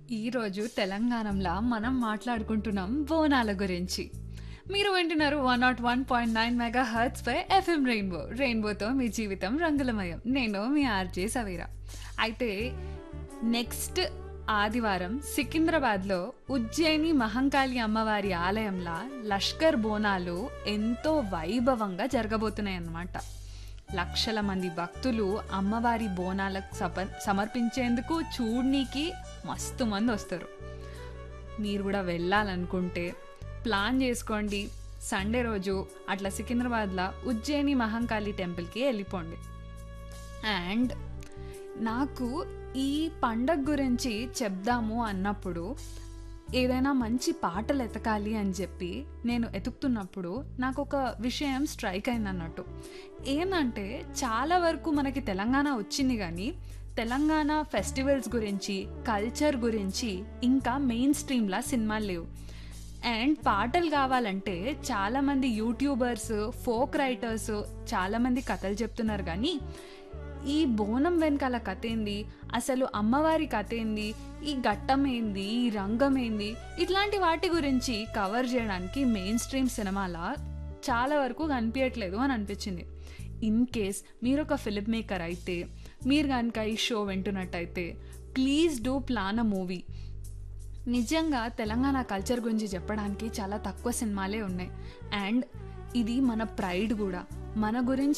ఈరోజు తెలంగాణంలో మనం మాట్లాడుకుంటున్నాం బోనాల గురించి మీరు వింటున్నారు one nought one point nine mega hertz పై ఎఫ్ఎం రెయిన్బో రెయిన్బోతో మీ జీవితం రంగులమయం నేను మీ ఆర్జే సవీరా అయితే నెక్స్ట్ ఆదివారం సికింద్రాబాద్లో ఉజ్జయిని మహంకాళి అమ్మవారి ఆలయంలో లష్కర్ బోనాలు ఎంతో వైభవంగా జరగబోతున్నాయి అన్నమాట లక్షల మంది భక్తులు అమ్మవారి బోనాలకు సప సమర్పించేందుకు చూడ్నీకి మస్తు మంది వస్తారు మీరు కూడా వెళ్ళాలనుకుంటే ప్లాన్ చేసుకోండి సండే రోజు అట్లా సికింద్రాబాద్లో ఉజ్జయిని మహంకాళి టెంపుల్కి వెళ్ళిపోండి అండ్ నాకు ఈ పండగ గురించి చెప్దాము అన్నప్పుడు ఏదైనా మంచి పాటలు ఎతకాలి అని చెప్పి నేను ఎతుకుతున్నప్పుడు నాకు ఒక విషయం స్ట్రైక్ అయింది అన్నట్టు ఏంటంటే చాలా వరకు మనకి తెలంగాణ వచ్చింది కానీ తెలంగాణ ఫెస్టివల్స్ గురించి కల్చర్ గురించి ఇంకా మెయిన్ స్ట్రీమ్లా సినిమాలు లేవు అండ్ పాటలు కావాలంటే చాలామంది యూట్యూబర్స్ ఫోక్ రైటర్స్ చాలామంది కథలు చెప్తున్నారు కానీ ఈ బోనం వెనకాల కథ ఏంది అసలు అమ్మవారి కథ ఏంది ఈ ఘట్టం ఏంది ఈ రంగం ఏంది ఇట్లాంటి వాటి గురించి కవర్ చేయడానికి మెయిన్ స్ట్రీమ్ సినిమాలా చాలా వరకు కనిపించట్లేదు అని అనిపించింది ఇన్ కేస్ మీరు ఒక ఫిలిం మేకర్ అయితే మీరు కనుక ఈ షో వింటున్నట్టయితే please do plan a movie నిజంగా తెలంగాణ కల్చర్ గురించి చెప్పడానికి చాలా తక్కువ సినిమాలే ఉన్నాయి అండ్ ఇది మన ప్రైడ్ కూడా మన గురించి